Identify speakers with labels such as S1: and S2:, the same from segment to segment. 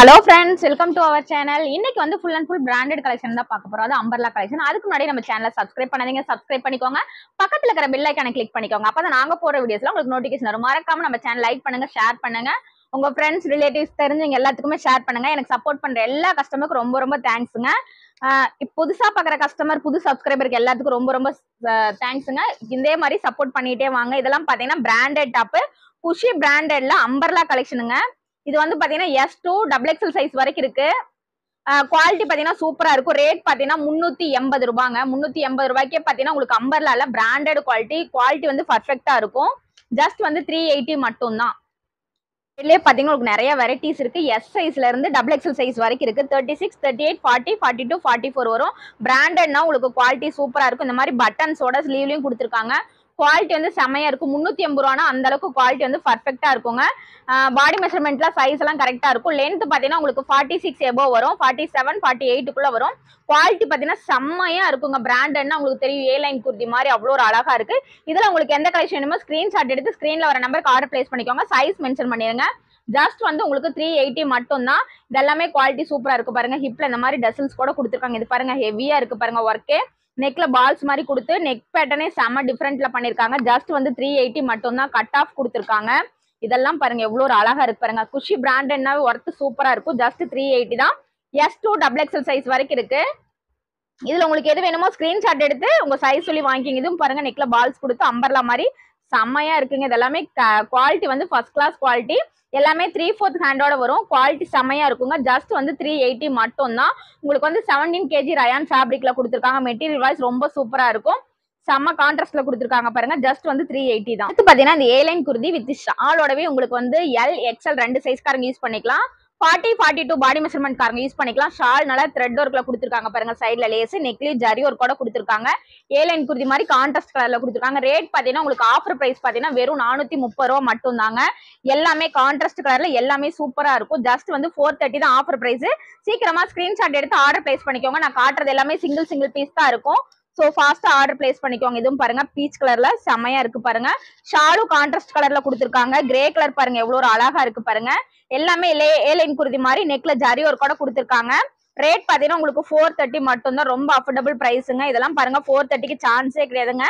S1: Hello friends welcome to our channel இன்னைக்கு வந்து full and full branded collection தான் பார்க்க போறோம் அது அம்பர்லா கலெக்ஷன் அதுக்கு முன்னாடி நம்ம சேனலை சப்ஸ்கிரைப் பண்ணாதீங்க சப்ஸ்கிரைப் பண்ணிக்கோங்க பக்கத்துல இருக்கிற பெல் ஐக்கானை கிளிக் பண்ணிக்கோங்க அப்பதான் நாங்க போற வீடியோஸ்ல உங்களுக்கு நோட்டிஃபிகேஷன் வரும் மறக்காம நம்ம சேனல் லைக் பண்ணுங்க ஷேர் பண்ணுங்க உங்க ஃப்ரெண்ட்ஸ் ரிலேட்டிவ்ஸ் தெரிஞ்சவங்க எல்லாத்துக்குமே ஷேர் பண்ணுங்க எனக்கு சப்போர்ட் பண்ற எல்லா கஸ்டமருக்கும் ரொம்ப ரொம்ப தேங்க்ஸுங்க இப்போ புதுசா பாக்குற கஸ்டமர் புது சப்ஸ்கிரைபருக்கு எல்லாத்துக்கும் ரொம்ப ரொம்ப தேங்க்ஸுங்க இதே மாதிரி சப்போர்ட் பண்ணிட்டே வாங்க இதெல்லாம் பாத்தீங்கன்னா பிராண்டட் டாப்பு குஷி பிராண்டட்ல அம்பர்லா கலெக்ஷனுங்க இது வந்து பாத்தீங்கன்னா S to double XL size வரைக்கும் இருக்கு குவாலிட்டி பாத்தீங்கன்னா சூப்பரா இருக்கும் ரேட் பாத்தீங்கன்னா முன்னூத்தி எண்பது ரூபாங்க முன்னூத்தி எண்பது ரூபாய்க்கே பாத்தீங்கன்னா உங்களுக்கு அம்பர்லால பிராண்டட் குவாலிட்டி குவாலிட்டி வந்து பர்ஃபெக்டா இருக்கும் ஜஸ்ட் வந்து த்ரீ எயிட்டி மட்டும் தான் இதுலயே பாத்தீங்கன்னா உங்களுக்கு நிறைய வெரைட்டிஸ் இருக்கு எஸ் சைஸ்ல இருந்து டபுள் எக்ஸல் சைஸ் வரைக்கும் இருக்கு thirty six thirty eight forty forty two forty four வரும் பிராண்டட்னா உங்களுக்கு குவாலிட்டி சூப்பரா இருக்கும் இந்த மாதிரி பட்டன்ஸோட ஸ்லீவ்லயும் கொடுத்துருக்காங்க குவாலிட்டி வந்து செமையா இருக்கும் முந்நூத்தி எண்பது ரூபானா அந்த அளவுக்கு குவாலிட்டி வந்து பர்ஃபெக்டா இருக்குங்க பாடி மெஷர்மெண்ட்ல சைஸ் எல்லாம் கரெக்டா இருக்கும் லென்த் பாத்தீங்கன்னா உங்களுக்கு ஃபார்ட்டி சிக்ஸ் எபோ வரும் ஃபார்ட்டி செவன் ஃபார்ட்டி எயிட்டுக்குள்ள வரும் குவாலிட்டி பாத்தீங்கன்னா செம்மையா இருக்குங்க பிராண்டட்னா உங்களுக்கு தெரியும் ஏ லைன் குர்த்தி மாதிரி அவ்வளோ ஒரு அழகா இருக்கு இதுல உங்களுக்கு எந்த கலெக்ஷன் வேணுமோ ஸ்கிரீன்ஷாட் எடுத்து ஸ்கிரீன்ல வர நம்பருக்கு ஆர்டர் பிளேஸ் பண்ணிக்கோங்க சைஸ் மென்ஷன் பண்ணிருங்க ஜஸ்ட் வந்து உங்களுக்கு த்ரீ எயிட்டி மட்டும் தான் இதெல்லாமே குவாலிட்டி சூப்பரா இருக்கு பாருங்க ஹிப்ல இந்த மாதிரி டசல்ஸ் கூட கொடுத்துருக்காங்க இது பாருங்க ஹெவியா இருக்கு பாருங்க ஒர்க்கே நெக்ல பால்ஸ் மாதிரி கொடுத்து நெக் பேட்டர்னே செம்ம டிஃப்ரெண்ட்ல பண்ணிருக்காங்க ஜஸ்ட் வந்து த்ரீ எயிட்டி மட்டும் தான் கட் ஆஃப் கொடுத்துருக்காங்க இதெல்லாம் பாருங்க எவ்வளோ ஒரு அழகா இருக்கு பாருங்க குஷி பிராண்டட்னாவே ஒர்த்து சூப்பரா இருக்கும் ஜஸ்ட் த்ரீ எயிட்டி தான் S to double XL size வரைக்கும் இருக்கு இதுல உங்களுக்கு எது வேணுமோ ஸ்கிரீன்ஷாட் எடுத்து உங்க சைஸ் சொல்லி வாங்கிக்கிங்க இதுவும் பாருங்க நெக்ல பால்ஸ் கொடுத்து அம்பர்லா மாதிரி செம்மையா இருக்குங்க இது எல்லாமே குவாலிட்டி வந்து ஃபர்ஸ்ட் கிளாஸ் குவாலிட்டி எல்லாமே த்ரீ ஃபோர்த் ஹேண்டோட வரும் குவாலிட்டி செம்மையா இருக்குங்க ஜஸ்ட் வந்து த்ரீ எயிட்டி மட்டும் தான் உங்களுக்கு வந்து செவன்டீன் கேஜி ரயான் ஃபேப்ரிக்ல கொடுத்துருக்காங்க மெட்டீரியல் வைஸ் ரொம்ப சூப்பரா இருக்கும் செம்ம கான்ட்ராஸ்ட்ல கொடுத்துருக்காங்க பாருங்க ஜஸ்ட் வந்து த்ரீ எயிட்டி தான் அடுத்து பாத்தீங்கன்னா இந்த ஏலைன் குர்தி வித் ஷாலோடவே உங்களுக்கு வந்து எல் எக்ஸ்எல் ரெண்டு சைஸ்காரங்க யூஸ் பண்ணிக்கலாம் forty forty two body measurement காரங்க யூஸ் பண்ணிக்கலாம் ஷால் நல்லா த்ரெட் ஒர்க்ல கொடுத்துருக்காங்க பாருங்க சைட்ல லேஸ் நெக்லி ஜரி ஒர்க் கூட கொடுத்துருக்காங்க ஏலைன் குர்தி மாதிரி கான்ட்ராஸ்ட் கலர்ல கொடுத்துருக்காங்க ரேட் பாத்தீங்கன்னா உங்களுக்கு ஆஃபர் பிரைஸ் பாத்தீங்கன்னா வெறும் நானூத்தி முப்பது ரூபா மட்டும் தாங்க எல்லாமே கான்ட்ராஸ்ட் கலர்ல எல்லாமே சூப்பரா இருக்கும் ஜஸ்ட் வந்து ஃபோர் தேர்ட்டி தான் ஆஃபர் பிரைஸ் சீக்கிரமா ஸ்கிரீன்ஷாட் எடுத்து ஆர்டர் பிளேஸ் பண்ணிக்கோங்க நான் காட்டுறது எல்லாமே சிங்கிள் சிங்கிள் பீஸ் தான் இருக்கும் ஸோ ஃபாஸ்டா ஆர்டர் பிளேஸ் பண்ணிக்கோங்க இதுவும் பாருங்க பீச் கலர்ல செம்மையா இருக்கு பாருங்க ஷாலும் கான்ட்ராஸ்ட் கலர்ல கொடுத்துருக்காங்க கிரே கலர் பாருங்க எவ்வளவு ஒரு அழகா இருக்கு பாருங்க எல்லாமே ஏலைன் குருதி மாதிரி நெக்ல ஜரி ஒரு கூட கொடுத்துருக்காங்க ரேட் பாத்தீங்கன்னா உங்களுக்கு ஃபோர் தேர்ட்டி மட்டும் தான் ரொம்ப அஃபோர்டபுள் பிரைஸுங்க இதெல்லாம் பாருங்க ஃபோர் தேர்ட்டிக்கு சான்ஸே கிடையாதுங்க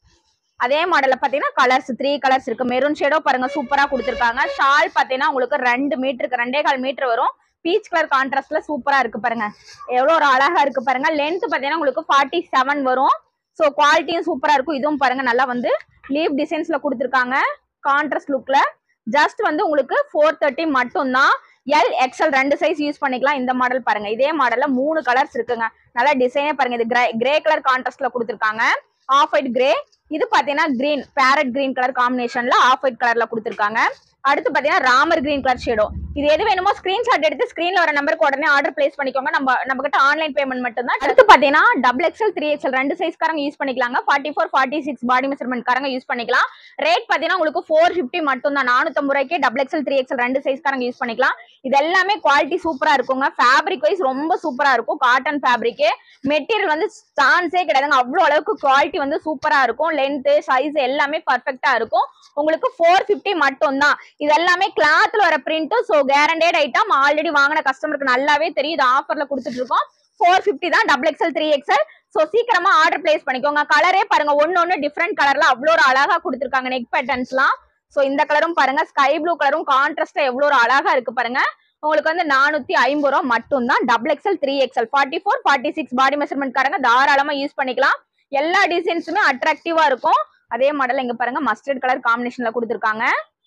S1: அதே மாடல்ல பாத்தீங்கன்னா கலர்ஸ் த்ரீ கலர்ஸ் இருக்கு மெரூன் ஷேடோ பாருங்க சூப்பரா கொடுத்துருக்காங்க ஷால் பாத்தீங்கன்னா உங்களுக்கு ரெண்டு மீட்டருக்கு ரெண்டே கால் மீட்டர் வரும் பீச் கலர் கான்ட்ராஸ்ட்ல சூப்பரா இருக்கு பாருங்க எவ்வளவு ஒரு அழகா இருக்கு பாருங்க லென்த் பாத்தீங்கன்னா உங்களுக்கு ஃபார்ட்டி செவன் வரும் ஸோ குவாலிட்டியும் சூப்பரா இருக்கும் இதுவும் பாருங்க நல்லா வந்து லீவ் டிசைன்ஸ்ல கொடுத்துருக்காங்க கான்ட்ராஸ்ட் லுக்ல ஜஸ்ட் வந்து உங்களுக்கு ஃபோர் தேர்ட்டி மட்டும் தான் எல் எக்ஸ்எல் ரெண்டு சைஸ் யூஸ் பண்ணிக்கலாம் இந்த மாடல் பாருங்க இதே மாடல்ல மூணு கலர்ஸ் இருக்குங்க நல்லா டிசைனே பாருங்க இது கிரே கிரே கலர் கான்ட்ராஸ்ட்ல கொடுத்துருக்காங்க ஆஃப் ஒயிட் கிரே இது பாத்தீங்கன்னா கிரீன் பேரட் கிரீன் கலர் காம்பினேஷன்ல ஆஃப் ஒயிட் கலர்ல கொடுத்துருக்காங்க அடுத்து பாத்தீங்கன்னா ராமர் கிரீன் கலர் ஷேடோ இது எது வேணுமோ ஸ்கிரீன்ஷாட் எடுத்து ஸ்கிரீன்ல வர நம்பருக்கு உடனே ஆர்டர் பிளேஸ் பண்ணிக்கோங்க நம்ம நம்ம கிட்ட ஆன்லைன் பேமெண்ட் மட்டும் தான் அடுத்து பாத்தீங்கன்னா டபுள் எக்ஸ்எல் த்ரீ எக்ஸ்எல் ரெண்டு சைஸ்காரங்க யூஸ் பண்ணிக்கலாங்க forty four forty six body measurement காரங்க யூஸ் பண்ணிக்கலாம் ரேட் பாத்தீங்கன்னா உங்களுக்கு ஃபோர் ஃபிஃப்டி மட்டும் தான் நானூத்தம்பது ரூபாய்க்கு டபுள் எக்ஸ்எல் த்ரீ எக்ஸ்எல் ரெண்டு சைஸ்காரங்க யூஸ் பண்ணிக்கலாம் இது எல்லாமே குவாலிட்டி சூப்பரா இருக்குங்க ஃபேப்ரிக் வைஸ் ரொம்ப சூப்பரா இருக்கும் காட்டன் ஃபேப்ரிக் மெட்டீரியல் வந்து சான்ஸே கிடையாதுங்க அவ்வளவு அளவுக்கு குவாலிட்டி வந்து சூப்பரா இருக்கும் லென்த் சைஸ் எல்லாமே பர்ஃபெக்டா இருக்கும் உங்களுக்கு ஃபோர் ஃபிஃப்டி மட்டும் தான் இது எல்லாமே கிளாத்ல வர print so guaranteed item already வாங்கின கஸ்டமருக்கு நல்லாவே தெரியும் இது ஆஃபர்ல கொடுத்துட்டு இருக்கோம் ஃபோர் ஃபிஃப்டி தான் double XL three XL so சீக்கிரமா ஆர்டர் பிளேஸ் பண்ணிக்கோங்க கலரே பாருங்க ஒன்னு ஒன்னு டிஃப்ரெண்ட் கலர்ல அவ்வளோ ஒரு அழகா கொடுத்துருக்காங்க நெக் பேட்டர்ன்ஸ்லாம் ஸோ இந்த கலரும் பாருங்க ஸ்கை ப்ளூ கலரும் கான்ட்ராஸ்டா எவ்வளோ ஒரு அழகா இருக்கு பாருங்க உங்களுக்கு வந்து நானூத்தி ஐம்பது ரூபா மட்டும் தான் double XL three XL forty four forty six body measurement காரங்க தாராளமா யூஸ் பண்ணிக்கலாம் எல்லா டிசைன்ஸுமே அட்ராக்டிவா இருக்கும் அதே மாடல் இங்க பாருங்க மஸ்டர்ட் கலர் காம்பினேஷன்ல கொடுத்துருக்காங்க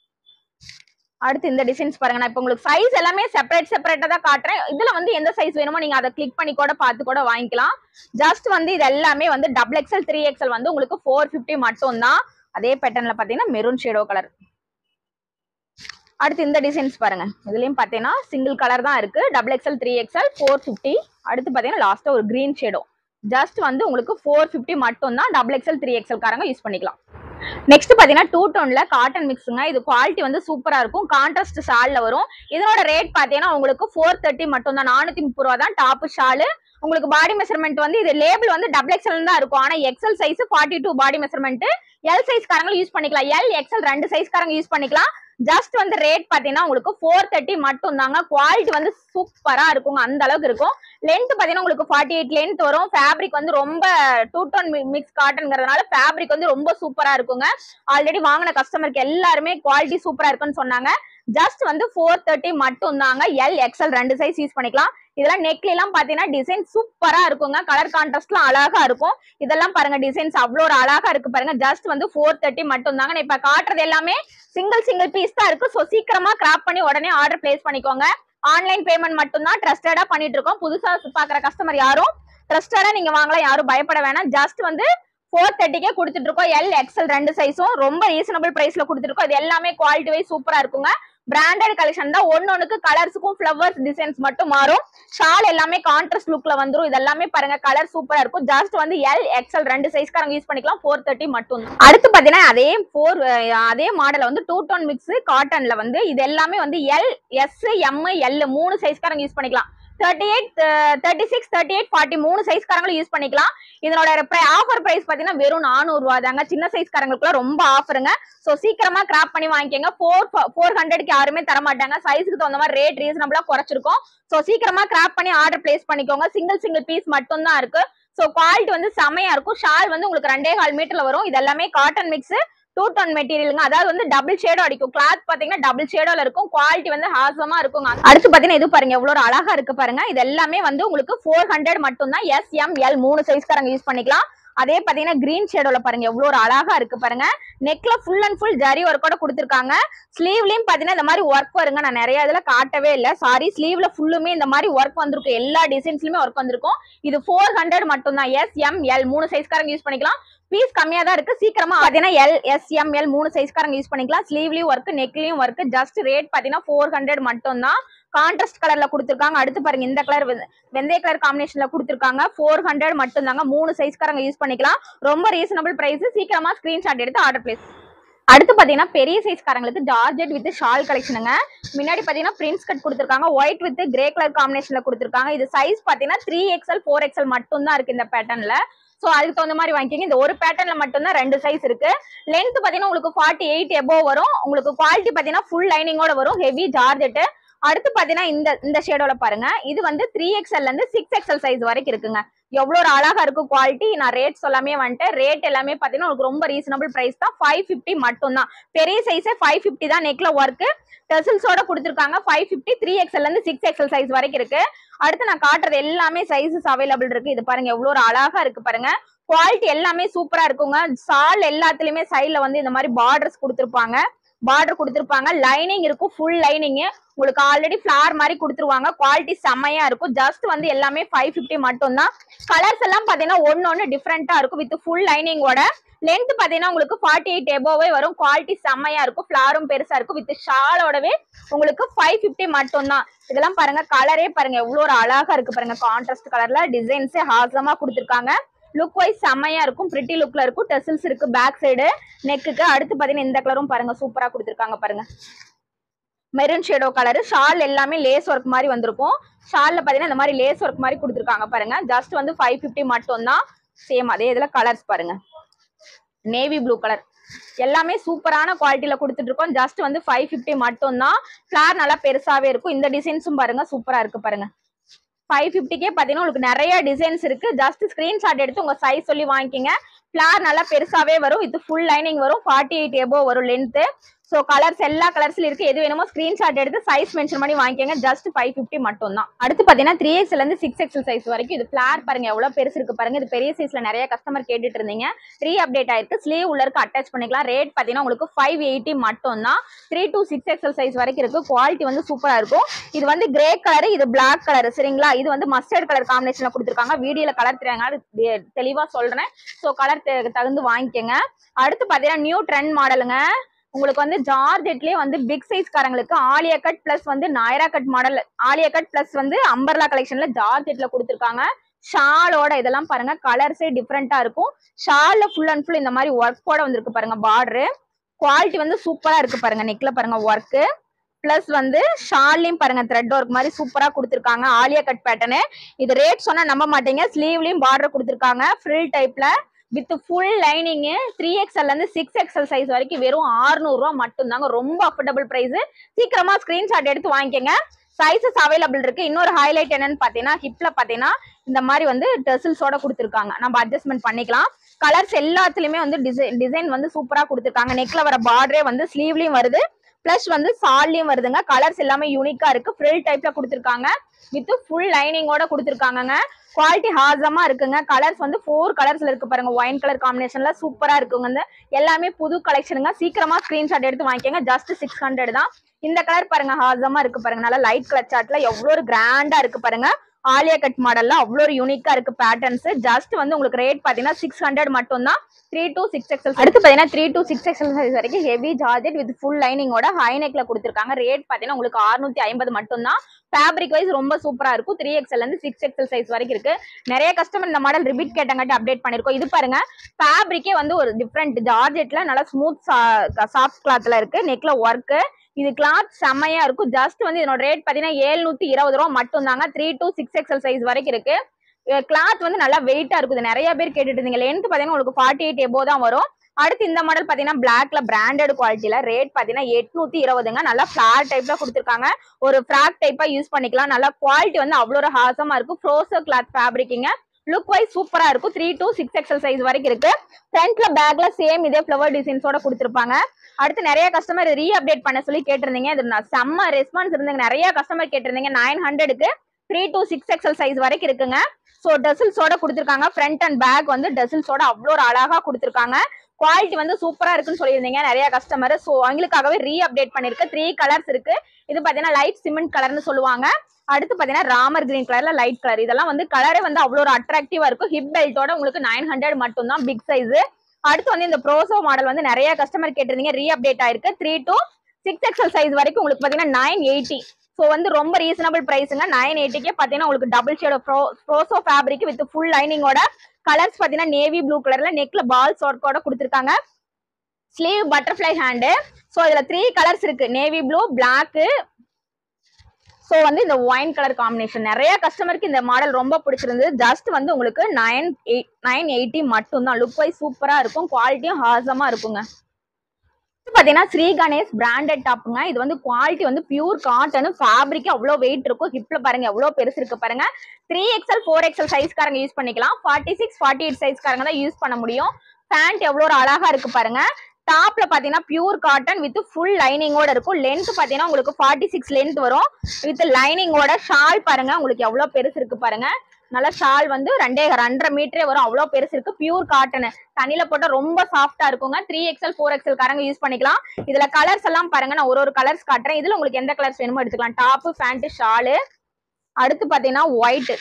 S1: அடுத்து இந்த டிசைன்ஸ் பாருங்க நான் இப்போ உங்களுக்கு சைஸ் எல்லாமே செப்பரேட் செப்பரேட்டா தான் காட்டுறேன் இதுல வந்து எந்த சைஸ் வேணுமோ நீங்க அதை கிளிக் பண்ணி கூட பார்த்து கூட வாங்கிக்கலாம் ஜஸ்ட் வந்து இது எல்லாமே வந்து டபுள் எக்ஸ்எல் த்ரீ எக்ஸ்எல் வந்து உங்களுக்கு ஃபோர் ஃபிஃப்டி மட்டும் தான் அதே பேட்டர்ன்ல பாத்தீங்கன்னா மெரூன் ஷேடோ கலர் அடுத்து இந்த டிசைன்ஸ் பாருங்க இதுலயும் பாத்தீங்கன்னா சிங்கிள் கலர் தான் இருக்கு double XL three XL four fifty அடுத்து பாத்தீங்கன்னா லாஸ்டா ஒரு கிரீன் ஷேடோ ஜஸ்ட் வந்து உங்களுக்கு ஃபோர் ஃபிஃப்டி மட்டும் தான் டபுள் எக்ஸ்எல் த்ரீ எக்ஸ்எல் காரங்க யூஸ் பண்ணிக்கலாம் நெக்ஸ்ட் பாத்தீங்கன்னா டூ டோன்ல காட்டன் மிக்ஸுங்க இது குவாலிட்டி வந்து சூப்பரா இருக்கும் கான்ட்ராஸ்ட் ஷால்ல வரும் இதோட ரேட் பாத்தீங்கன்னா உங்களுக்கு ஃபோர் தேர்ட்டி மட்டும் தான் நானூத்தி முப்பது ரூபா தான் டாப் ஷாலு உங்களுக்கு பாடி மெஷர்மெண்ட் வந்து இது லேபிள் வந்து டபுள் எக்ஸ்எல் தான் இருக்கும் ஆனா XL size forty two body measurement L size காரங்களும் யூஸ் பண்ணிக்கலாம் எல் எக்ஸ்எல் ரெண்டு சைஸ் காரங்க யூஸ் பண்ணிக்கலாம் ஜஸ்ட் வந்து ரேட் பாத்தீங்கன்னா உங்களுக்கு ஃபோர் தேர்ட்டி மட்டும் தாங்க குவாலிட்டி வந்து சூப்பரா இருக்குங்க அந்த அளவுக்கு இருக்கும் லென்த் பாத்தீங்கன்னா உங்களுக்கு ஃபார்ட்டி எயிட் லென்த் வரும் ஃபேப்ரிக் வந்து ரொம்ப டூ டோன் மிக்ஸ் காட்டன்ங்கிறதுனால ஃபேப்ரிக் வந்து ரொம்ப சூப்பரா இருக்குங்க ஆல்ரெடி வாங்கின கஸ்டமருக்கு எல்லாருமே குவாலிட்டி சூப்பரா இருக்குன்னு சொன்னாங்க ஜஸ்ட் வந்து ஃபோர் தேர்ட்டி மட்டும் தாங்க எல் எக்ஸ்எல் ரெண்டு சைஸ் யூஸ் பண்ணிக்கலாம் இதெல்லாம் நெக்ல எல்லாம் பாத்தீங்கன்னா டிசைன் சூப்பரா இருக்குங்க கலர் கான்ட்ராஸ்ட்லாம் அழகா இருக்கும் இதெல்லாம் பாருங்க டிசைன்ஸ் அவ்வளோ ஒரு அழகா இருக்கு பாருங்க ஜஸ்ட் வந்து ஃபோர் தேர்ட்டி மட்டும் தாங்க நான் இப்ப காட்டுறது எல்லாமே சிங்கிள் சிங்கிள் பீஸ் தான் இருக்கு ஸோ சீக்கிரமா கிராப் பண்ணி உடனே ஆர்டர் பிளேஸ் பண்ணிக்கோங்க ஆன்லைன் பேமெண்ட் மட்டும் தான் ட்ரஸ்டடா பண்ணிட்டு இருக்கோம் புதுசா பாக்குற கஸ்டமர் யாரும் ட்ரஸ்டடா நீங்க வாங்கலாம் யாரும் பயப்பட வேணாம் ஜஸ்ட் வந்து ஃபோர் தேர்ட்டிக்கே கொடுத்துட்டு இருக்கோம் எல் எக்ஸ்எல் ரெண்டு சைஸும் ரொம்ப ரீசனபிள் பிரைஸ்ல கொடுத்துருக்கோம் இது எல்லாமே குவாலிட்டி வைஸ் சூப்பரா இருக்குங்க பிராண்டட் கலெக்ஷன் தான் ஒன்னொன்னுக்கு கலர்ஸுக்கும் ஃபிளவர்ஸ் டிசைன்ஸ் மட்டும் மாறும் ஷால் எல்லாமே கான்ட்ராஸ்ட் லுக்ல வந்துரும் இது எல்லாமே பாருங்க கலர் சூப்பரா இருக்கும் ஜஸ்ட் வந்து எல் எக்ஸ்எல் ரெண்டு சைஸ்காரங்க யூஸ் பண்ணிக்கலாம் ஃபோர் தேர்ட்டி மட்டும் தான். அடுத்து பாத்தீங்கன்னா அதே ஃபோர் அதே மாடல் வந்து டூ டோன் மிக்ஸ் காட்டன்ல வந்து இது எல்லாமே வந்து எல் எஸ் எம் எல் மூணு சைஸ்காரங்க யூஸ் பண்ணிக்கலாம் thirty eight thirty six thirty eight forty மூணு சைஸ்காரங்களும் யூஸ் பண்ணிக்கலாம் இதனோட ஆஃபர் பிரைஸ் பாத்தீங்கன்னா வெறும் நானூறு ரூபா தாங்க சின்ன சைஸ்காரங்களுக்குலாம் ரொம்ப ஆஃபருங்க சோ சீக்கிரமா கிராப் பண்ணி வாங்கிக்கோங்க ஃபோர் ஃபோர் ஹண்ட்ரட்க்கு யாருமே தர மாட்டாங்க சைஸுக்கு தகுந்த மாதிரி ரேட் ரீசனபிளா குறைச்சிருக்கோம் சோ சீக்கிரமா கிராப் பண்ணி ஆர்டர் பிளேஸ் பண்ணிக்கோங்க சிங்கிள் சிங்கிள் பீஸ் மட்டும் தான் இருக்கு சோ குவாலிட்டி வந்து செமையா இருக்கும் ஷால் வந்து உங்களுக்கு ரெண்டே கால் மீட்டர்ல வரும் இது எல்லாமே காட்டன் மிக்ஸ் டூ டோன் மெட்டீரியலுங்க அதாவது வந்து டபுள் ஷேடோ அடிக்கும் கிளாத் பாத்தீங்கன்னா டபுள் ஷேடோல இருக்கும் குவாலிட்டி வந்து ஹாசமா இருக்குங்க அடுத்து பாத்தீங்கன்னா இது பாருங்க எவ்வளவு ஒரு அழகா இருக்கு பாருங்க இது எல்லாமே வந்து உங்களுக்கு ஃபோர் ஹண்ட்ரட் மட்டும் தான் எஸ் எம் எல் மூணு சைஸ்காரங்க யூஸ் பண்ணிக்கலாம் அதே பாத்தீங்கன்னா கிரீன் ஷேடோல பாருங்க எவ்வளவு ஒரு அழகா இருக்கு பாருங்க நெக்ல ஃபுல் அண்ட் ஃபுல் ஜரி ஒர்க்கோட கொடுத்துருக்காங்க ஸ்லீவ்லயும் பாத்தீங்கன்னா இந்த மாதிரி ஒர்க் வருங்க நான் நிறைய இதுல காட்டவே இல்ல சாரி ஸ்லீவ்ல ஃபுல்லுமே இந்த மாதிரி ஒர்க் வந்திருக்கும் எல்லா டிசைன்ஸ்லயுமே ஒர்க் வந்திருக்கும் இது ஃபோர் ஹண்ட்ரட் மட்டும் தான் எஸ் எம் எல் மூணு சைஸ்காரங்க யூஸ் பண்ணிக்கலாம் பீஸ் கம்மியா தான் இருக்கு சீக்கிரமா பாத்தீங்கன்னா எல் எஸ் எம் எல் மூணு சைஸ்காரங்க யூஸ் பண்ணிக்கலாம் ஸ்லீவ்லயும் ஒர்க் நெக்லயும் ஒர்க் ஜஸ்ட் ரேட் பாத்தீங்கன்னா ஃபோர் ஹண்ட்ரட் மட்டும் தான் கான்ட்ராஸ்ட் கலர்ல கொடுத்துருக்காங்க அடுத்து பாருங்க இந்த கலர் வெந்தய கலர் காம்பினேஷன்ல கொடுத்துருக்காங்க ஃபோர் ஹண்ட்ரட் மட்டும் தாங்க மூணு சைஸ்காரங்க யூஸ் பண்ணிக்கலாம் ரொம்ப ரீசனபிள் பிரைஸ் சீக்கிரமா ஸ்கிரீன்ஷாட் எடுத்து ஆர்டர் பிளேஸ் அடுத்து பாத்தீங்கன்னா பெரிய சைஸ்காரங்களுக்கு ஜார்ஜெட் வித் ஷால் கலெக்ஷனுங்க முன்னாடி பாத்தீங்கன்னா பிரின்ஸ் கட் கொடுத்துருக்காங்க ஒயிட் வித் கிரே கலர் காம்பினேஷன்ல கொடுத்துருக்காங்க இது சைஸ் பாத்தீங்கன்னா த்ரீ எக்ஸ்எல் ஃபோர் எக்ஸ்எல் மட்டும் தான் இருக்கு இந்த பேட்டர்ன்ல சோ அதுக்கு தகுந்த மாதிரி வாங்கிக்கிங்க இந்த ஒரு பேட்டர்ன்ல மட்டும் தான் ரெண்டு சைஸ் இருக்கு லென்த் பாத்தீங்கன்னா உங்களுக்கு ஃபார்ட்டி எயிட் எபோ வரும் உங்களுக்கு குவாலிட்டி பாத்தீங்கன்னா ஃபுல் லைனிங்கோட வரும் ஹெவி ஜார்ஜெட் அடுத்து பாத்தீங்கன்னா இந்த இந்த ஷேடோல பாருங்க இது வந்து த்ரீ எக்ஸ்எல்ல இருந்து சிக்ஸ் எக்ஸ்எல் சைஸ் வரைக்கும் இருக்குங்க எவ்வளவு ஒரு அழகா இருக்கும் குவாலிட்டி நான் ரேட் சொல்லாமே வந்துட்டேன் ரேட் எல்லாமே பாத்தீங்கன்னா உங்களுக்கு ரொம்ப ரீசனபிள் பிரைஸ் தான் ஃபைவ் ஃபிஃப்டி மட்டும் தான் பெரிய சைஸே ஃபைவ் ஃபிஃப்டி தான் நெக்ல ஒர்க் டெசில்ஸோட கொடுத்துருக்காங்க ஃபைவ் ஃபிஃப்டி த்ரீ எக்ஸ்எல்ல இருந்து சிக்ஸ் எக்ஸ்எல் சைஸ் வரைக்கும் இருக்கு அடுத்து நான் காட்டுறது எல்லாமே சைஸஸ் அவைலபிள் இருக்கு இது பாருங்க எவ்வளவு ஒரு அழகா இருக்கு பாருங்க குவாலிட்டி எல்லாமே சூப்பரா இருக்குங்க சால் எல்லாத்துலயுமே சைட்ல வந்து இந்த மாதிரி பார்டர்ஸ் கொடுத்துருப்பாங்க பார்டர் கொடுத்துருப்பாங்க லைனிங் இருக்கும் ஃபுல் லைனிங் உங்களுக்கு ஆல்ரெடி ஃபிளார் மாதிரி கொடுத்துருவாங்க குவாலிட்டி செம்மையா இருக்கும் ஜஸ்ட் வந்து எல்லாமே ஃபைவ் ஃபிஃப்டி மட்டும் தான் கலர்ஸ் எல்லாம் பாத்தீங்கன்னா ஒன்னு ஒன்னு டிஃப்ரெண்டா இருக்கும் வித் ஃபுல் லைனிங்கோட லென்த் பாத்தீங்கன்னா உங்களுக்கு ஃபார்ட்டி எயிட் எபோவே வரும் குவாலிட்டி செம்மையா இருக்கும் ஃபிளாரும் பெருசா இருக்கும் வித் ஷாலோடவே உங்களுக்கு ஃபைவ் ஃபிஃப்டி மட்டும் தான் இதெல்லாம் பாருங்க கலரே பாருங்க எவ்வளவு ஒரு அழகா இருக்கு பாருங்க கான்ட்ராஸ்ட் கலர்ல டிசைன்ஸே ஹாசமா கொடுத்துருக்காங்க லுக் வைஸ் செம்மையா இருக்கும் பிரிட்டி லுக்ல இருக்கும் டெசில்ஸ் இருக்கு பேக் சைடு நெக்குக்கு அடுத்து பாத்தீங்கன்னா இந்த கலரும் பாருங்க சூப்பரா கொடுத்துருக்காங்க பாருங்க மெரூன் ஷேடோ கலர் ஷால் எல்லாமே லேஸ் ஒர்க் மாதிரி வந்திருக்கும் ஷால்ல பாத்தீங்கன்னா இந்த மாதிரி லேஸ் ஒர்க் மாதிரி கொடுத்துருக்காங்க பாருங்க ஜஸ்ட் வந்து ஃபைவ் ஃபிஃப்டி மட்டும் தான் சேம் அதே இதுல கலர்ஸ் பாருங்க நேவி ப்ளூ கலர் எல்லாமே சூப்பரான குவாலிட்டியில கொடுத்துட்டு இருக்கோம் ஜஸ்ட் வந்து ஃபைவ் ஃபிஃப்டி மட்டும் தான் ஃபிளார் நல்லா பெருசாவே இருக்கும் இந்த டிசைன்ஸும் பாருங்க சூப்பரா இருக்கு பாருங்க ஃபைவ் ஃபிஃப்டிக்கே பார்த்தீங்கன்னா உங்களுக்கு நிறைய டிசைன்ஸ் இருக்கு ஜஸ்ட் ஸ்கிரீன்ஷாட் எடுத்து உங்க சைஸ் சொல்லி வாங்கிக்கிங்க ஃபிளார் நல்லா பெருசாவே வரும் இது ஃபுல் லைனிங் வரும் ஃபார்ட்டி எயிட் எபோ வரும் லென்த்து ஸோ கலர்ஸ் எல்லா கலர்ஸ்ல இருக்கு எது வேணுமோ ஸ்கிரீன்ஷாட் எடுத்து சைஸ் மென்ஷன் பண்ணி வாங்கிக்கோங்க ஜஸ்ட் ஃபைவ் ஃபிஃப்டி மட்டும் தான் அடுத்து பார்த்தீங்கன்னா த்ரீ எக்ஸ்ல இருந்து சிக்ஸ் எக்ஸல் சைஸ் வரைக்கும் இது ஃபிளார் பாருங்க எவ்வளவு பெருசு இருக்கு பாருங்க இது பெரிய சைஸ்ல நிறைய கஸ்டமர் கேட்டுட்டு இருந்தீங்க ரீ அப்டேட் ஆயிருக்கு ஸ்லீவ் உள்ள இருக்கு அட்டாச் பண்ணிக்கலாம் ரேட் பார்த்தீங்கன்னா உங்களுக்கு ஃபைவ் எயிட்டி மட்டும் தான் three to six XL size வரைக்கும் இருக்கு குவாலிட்டி வந்து சூப்பரா இருக்கும் இது வந்து கிரே கலர் இது பிளாக் கலர் சரிங்களா இது வந்து மஸ்டர்ட் கலர் காம்பினேஷன்ல கொடுத்துருக்காங்க வீடியோல கலர் தெரியாங்க தெளிவா சொல்றேன் ஸோ கலர் தகுந்து வாங்கிக்கோங்க அடுத்து பாத்தீங்கன்னா நியூ ட்ரெண்ட் மாடலுங்க உங்களுக்கு வந்து ஜார்ஜெட்லயே வந்து பிக் சைஸ் காரங்களுக்கு ஆலியா கட் பிளஸ் வந்து Naira cut model Alia cut plus வந்து அம்பர்லா கலெக்ஷன்ல ஜார்ஜெட்ல கொடுத்துருக்காங்க ஷாலோட இதெல்லாம் பாருங்க கலர்ஸே டிஃப்ரெண்டா இருக்கும் ஷால்ல ஃபுல் அண்ட் ஃபுல் இந்த மாதிரி ஒர்க்கோட வந்திருக்கு பாருங்க பார்டரு குவாலிட்டி வந்து சூப்பரா இருக்கு பாருங்க நெக்ல பாருங்க ஒர்க்கு பிளஸ் வந்து ஷால்லையும் பாருங்க த்ரெட் ஒர்க் மாதிரி சூப்பரா கொடுத்துருக்காங்க ஆலியா கட் பேட்டர்னு இது ரேட் சொன்னா நம்ப மாட்டீங்க ஸ்லீவ்லயும் பார்டர் கொடுத்துருக்காங்க ஃப்ரில் டைப்ல வித் ஃபுல் லைனிங்கு த்ரீ இருந்து சிக்ஸ் எக்ஸ்எல் சைஸ் வரைக்கும் வெறும் 600 ரூபா மட்டும்தாங்க ரொம்ப அஃபோர்டபுள் பிரைஸ் சீக்கிரமா ஸ்கிரீன்ஷாட் எடுத்து வாங்கிக்கோங்க சைஸஸ் அவைலபிள் இருக்கு இன்னொரு ஹைலைட் என்னன்னு பாத்தீங்கன்னா ஹிப்ல பாத்தீங்கன்னா இந்த மாதிரி வந்து டெசில்ஸோட கொடுத்துருக்காங்க நம்ம அட்ஜஸ்ட்மெண்ட் பண்ணிக்கலாம் கலர்ஸ் எல்லாத்துலயுமே வந்து டிசைன் டிசைன் வந்து சூப்பரா கொடுத்துருக்காங்க நெக்ல வர பார்டரே வந்து ஸ்லீவ்லயும் வருது பிளஸ் வந்து சால்லையும் வருதுங்க கலர்ஸ் எல்லாமே யூனிக்கா இருக்கு ஃப்ரில் டைப்ல கொடுத்துருக்காங்க வித் ஃபுல் லைனிங்கோட கொடுத்துருக்காங்கங்க குவாலிட்டி ஹாசமா இருக்குங்க கலர்ஸ் வந்து ஃபோர் கலர்ஸ்ல இருக்கு பாருங்க ஒயின் கலர் காம்பினேஷன்ல சூப்பரா இருக்குங்க இந்த எல்லாமே புது கலெக்ஷனுங்க சீக்கிரமா ஸ்கிரீன்ஷாட் எடுத்து வாங்கிக்கோங்க ஜஸ்ட் சிக்ஸ் ஹண்ட்ரட் தான் இந்த கலர் பாருங்க ஹாசமா இருக்கு பாருங்க நல்லா லைட் கலர் சார்ட்ல எவ்வளோ ஒரு கிராண்டா இருக்கு பாருங்க ஆலியா கட் மாடல்ல அவ்வளோ ஒரு யூனிக்கா இருக்கு பேட்டர்ன்ஸ் ஜஸ்ட் வந்து உங்களுக்கு ரேட் பாத்தீங்கன்னா சிக்ஸ் ஹண்ட்ரட் மட்டும் தான் த்ரீ டு சிக்ஸ் எக்ஸல் அடுத்து பாத்தீங்கன்னா three to six XL size வரைக்கும் ஹெவி ஜார்ஜெட் வித் ஃபுல் லைனிங்கோட ஹை நெக்ல கொடுத்துருக்காங்க ரேட் பாத்தீங்கன்னா உங்களுக்கு 650 ஐம்பது மட்டும் தான் ஃபேப்ரிக் வைஸ் ரொம்ப சூப்பரா இருக்கும் த்ரீ எக்ஸ்எல் இருந்து சிக்ஸ் எக்ஸல் சைஸ் வரைக்கும் இருக்கு நிறைய கஸ்டமர் இந்த மாடல் ரிப்பீட் கேட்டங்காட்டி அப்டேட் பண்ணிருக்கோம் இது பாருங்க ஃபேப்ரிக்கே வந்து ஒரு டிஃப்ரெண்ட் ஜார்ஜெட்ல நல்லா ஸ்மூத் சாஃப்ட் கிளாத்ல இருக்கு நெக்ல ஒர்க் இது கிளாத் செம்மையா இருக்கும் ஜஸ்ட் வந்து இதனோட ரேட் பாத்தீங்கன்னா ஏழ்நூத்தி இருபது ரூபா மட்டும் தாங்க three to six XL size வரைக்கும் இருக்கு கிளாத் வந்து நல்லா வெயிட்டா இருக்குது நிறைய பேர் கேட்டுட்டு இருந்தீங்க லென்த் பாத்தீங்கன்னா உங்களுக்கு ஃபார்ட்டி எயிட் எபோ தான் வரும் அடுத்து இந்த மாடல் பாத்தீங்கன்னா பிளாக்ல பிராண்டட் குவாலிட்டில ரேட் பாத்தீங்கன்னா எட்நூத்தி இருபதுங்க நல்லா ஃபிளார் டைப்ல கொடுத்துருக்காங்க ஒரு ஃபிராக் டைப்பா யூஸ் பண்ணிக்கலாம் நல்லா குவாலிட்டி வந்து அவ்வளோ ஒரு ஹாசமா இருக்கும் ஃப்ரோசோ கிளாத் ஃபேப்ரிக்கிங்க லுக் வைஸ் சூப்பரா இருக்கும் three to six XL size வரைக்கும் இருக்கு ஃப்ரண்ட்ல பேக்ல சேம் இதே ஃபிளவர் டிசைன்ஸோட கொடுத்துருப்பாங்க அடுத்து நிறைய கஸ்டமர் ரீ அப்டேட் பண்ண சொல்லி கேட்டிருந்தீங்க இது நான் செம்ம ரெஸ்பான்ஸ் இருந்தீங்க நிறைய கஸ்டமர் கேட்டிருந்தீங்க நைன் ஹண்ட்ரடுக்கு three to six XL size வரைக்கும் இருக்குங்க ஸோ டெசில்ஸோட கொடுத்துருக்காங்க ஃப்ரண்ட் அண்ட் பேக் வந்து டெசில்ஸோட அவ்வளோ ஒரு அழகா கொடுத்துருக்காங்க குவாலிட்டி வந்து சூப்பரா இருக்குன்னு சொல்லியிருந்தீங்க நிறைய கஸ்டமர் ஸோ அவங்களுக்காகவே ரீ அப்டேட் பண்ணிருக்கு த்ரீ கலர்ஸ் இருக்கு இது பாத்தீங்கன்னா லைட் சிமெண்ட் கலர்னு சொல்லுவாங்க அடுத்து பாத்தீங்கன்னா ராமர் கிரீன் கலர்ல லைட் கலர் இதெல்லாம் வந்து கலரே வந்து அவ்வளோ ஒரு அட்ராக்டிவா இருக்கும் ஹிப் பெல்ட்டோட உங்களுக்கு நைன் ஹண்ட்ரட் மட்டும் தான் பிக் சைஸ் அடுத்து வந்து இந்த ப்ரோசோ மாடல் வந்து நிறைய கஸ்டமர் கேட்டிருந்தீங்க ரீ அப்டேட் ஆயிருக்கு three to six XL size வரைக்கும் உங்களுக்கு பாத்தீங்கன்னா நைன் எயிட்டி ஸோ வந்து ரொம்ப ரீசனபிள் பிரைஸுங்க நைன் எயிட்டிக்கே பார்த்தீங்கன்னா உங்களுக்கு டபுள் ஷேட் ப்ரோசோ ஃபேப்ரிக் வித் ஃபுல் லைனிங்கோட கலர்ஸ் பார்த்தீங்கன்னா நேவி ப்ளூ கலர்ல நெக்ல பால்ஸ் ஒர்க்கோட கொடுத்துருக்காங்க ஸ்லீவ் பட்டர்ஃப்ளை ஹேண்டு ஸோ இதுல த்ரீ கலர்ஸ் இருக்கு நேவி ப்ளூ பிளாக்கு ஸோ வந்து இந்த ஒயின் கலர் காம்பினேஷன் நிறைய கஸ்டமருக்கு இந்த மாடல் ரொம்ப பிடிச்சிருந்தது ஜஸ்ட் வந்து உங்களுக்கு நைன் எயிட் நைன் எயிட்டி மட்டும் தான் லுக் வைஸ் சூப்பரா இருக்கும் குவாலிட்டியும் ஹாசமா இருக்குங்க இது பாத்தீங்கன்னா ஸ்ரீ கணேஷ் பிராண்டட் டாப்புங்க இது வந்து குவாலிட்டி வந்து பியூர் காட்டன் ஃபேப்ரிக் அவ்வளோ வெயிட் இருக்கும் ஹிப்ல பாருங்க எவ்வளோ பெருசு இருக்கு பாருங்க த்ரீ எக்ஸல் ஃபோர் எக்ஸல் சைஸ்காரங்க யூஸ் பண்ணிக்கலாம் ஃபார்ட்டி சிக்ஸ் ஃபார்ட்டி எயிட் சைஸ்காரங்க தான் யூஸ் பண்ண முடியும் பேண்ட் எவ்வளோ ஒரு அழகா இருக்கு பாருங்க டாப்ல பாத்தீங்கன்னா பியூர் காட்டன் வித் ஃபுல் லைனிங்கோட இருக்கும் லென்த் பாத்தீங்கன்னா உங்களுக்கு ஃபார்ட்டி சிக்ஸ் லென்த் வரும் வித் லைனிங்கோட ஷால் பாருங்க உங்களுக்கு எவ்வளவு பெருசு இருக்கு பாருங்க நல்ல ஷால் வந்து ரெண்டே ரெண்டரை மீட்டரே வரும் அவ்வளோ பெருசு இருக்கு பியூர் காட்டன் தண்ணியில போட்டா ரொம்ப சாஃப்டா இருக்குங்க த்ரீ எக்ஸல் ஃபோர் எக்ஸல் காரங்க யூஸ் பண்ணிக்கலாம் இதுல கலர்ஸ் எல்லாம் பாருங்க நான் ஒரு ஒரு கலர்ஸ் காட்டுறேன் இதுல உங்களுக்கு எந்த கலர்ஸ் வேணுமோ எடுத்துக்கலாம் டாப் பேண்ட் ஷாலு அடுத்து பாத்தீங்கன்னா white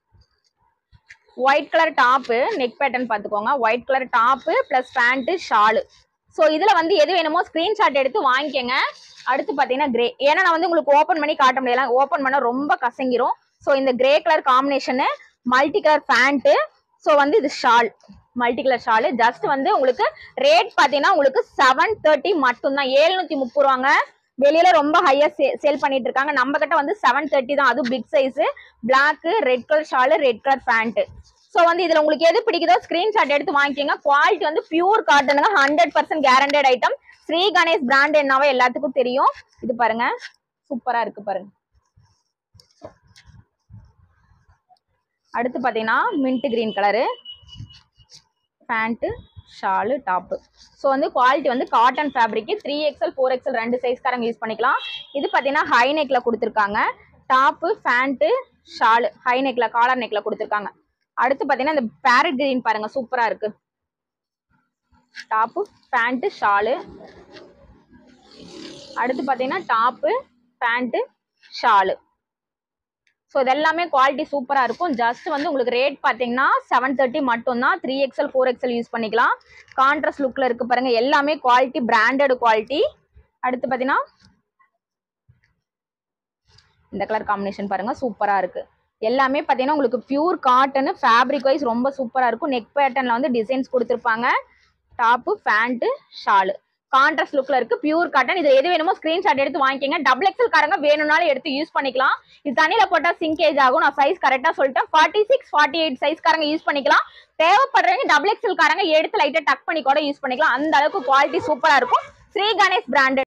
S1: white colour top neck pattern பார்த்துக்கோங்க white colour top plus pant shawl so இதுல வந்து எது வேணுமோ ஸ்கிரீன்ஷாட் எடுத்து வாங்கிக்கோங்க அடுத்து பாத்தீங்கன்னா கிரே ஏன்னா நான் வந்து உங்களுக்கு ஓப்பன் பண்ணி காட்ட முடியல ஓப்பன் பண்ண ரொம்ப கசங்கிரும் ஸோ இந்த grey colour combination multi colour pant so வந்து இது shawl multi colour shawl just வந்து உங்களுக்கு ரேட் பார்த்தீங்கன்னா உங்களுக்கு செவன் தேர்ட்டி மட்டும்தான் ஏழ்நூத்தி முப்பது ரூபாங்க வெளியில ரொம்ப ஹையா சேல் பண்ணிட்டு இருக்காங்க நம்ம கிட்ட வந்து செவன் தேர்ட்டி தான் அதுவும் big size black red colour shawl red colour pant so வந்து இதுல உங்களுக்கு எது பிடிக்குதோ ஸ்கிரீன்ஷாட் எடுத்து வாங்கிக்கோங்க குவாலிட்டி வந்து பியூர் காட்டனுங்க hundred percent guaranteed item Shri Ganesh brand என்னவோ எல்லாத்துக்கும் தெரியும் இது பாருங்க சூப்பரா இருக்கு பாருங்க அடுத்து பாத்தீங்கன்னா mint green colour pant shawl top so வந்து குவாலிட்டி வந்து cotton fabric three XL four XL ரெண்டு சைஸ்காரங்க யூஸ் பண்ணிக்கலாம் இது பார்த்தீங்கன்னா ஹை நெக்கில் கொடுத்துருக்காங்க டாப்பு பேண்ட்டு ஷாலு ஹை நெக்கில் காலர் நெக்கில் கொடுத்துருக்காங்க அடுத்து பார்த்தீங்கன்னா இந்த பேரட் கிரீன் பாருங்க சூப்பராக இருக்கு டாப்பு பேண்ட்டு ஷாலு அடுத்து பார்த்தீங்கன்னா டாப்பு பேண்ட்டு ஷாலு ஸோ இது எல்லாமே குவாலிட்டி சூப்பராக இருக்கும் ஜஸ்ட் வந்து உங்களுக்கு ரேட் பார்த்தீங்கன்னா செவன் தேர்ட்டி மட்டும்தான் three XL four XL use பண்ணிக்கலாம் கான்ட்ராஸ்ட் லுக்கில் இருக்கு பாருங்க எல்லாமே குவாலிட்டி பிராண்டட் குவாலிட்டி அடுத்து பார்த்தீங்கன்னா இந்த கலர் காம்பினேஷன் பாருங்க சூப்பராக இருக்கு எல்லாமே பார்த்தீங்கன்னா உங்களுக்கு பியூர் காட்டன் ஃபேப்ரிக் வைஸ் ரொம்ப சூப்பராக இருக்கும் நெக் பேட்டர்னில் வந்து டிசைன்ஸ் கொடுத்துருப்பாங்க டாப்பு பேண்ட்டு ஷாலு கான்ட்ராஸ்ட் லுக்ல இருக்கு பியூர் காட்டன் இது எது வேணுமோ ஸ்கிரீன்ஷாட் எடுத்து வாங்கிக்கோங்க டபுள் எக்ஸல் காரங்க வேணும்னாலும் எடுத்து யூஸ் பண்ணிக்கலாம் இது தண்ணியில போட்டா சிங்கேஜ் ஆகும் நான் சைஸ் கரெக்டா சொல்லிட்டேன் forty six forty eight size காரங்க யூஸ் பண்ணிக்கலாம் தேவைப்படுறவங்க டபுள் எக்ஸல் காரங்க எடுத்து லைட்டா டக் பண்ணி கூட யூஸ் பண்ணிக்கலாம் அந்த அளவுக்கு குவாலிட்டி சூப்பரா இருக்கும் ஸ்ரீ கணேஷ் பிராண்டட்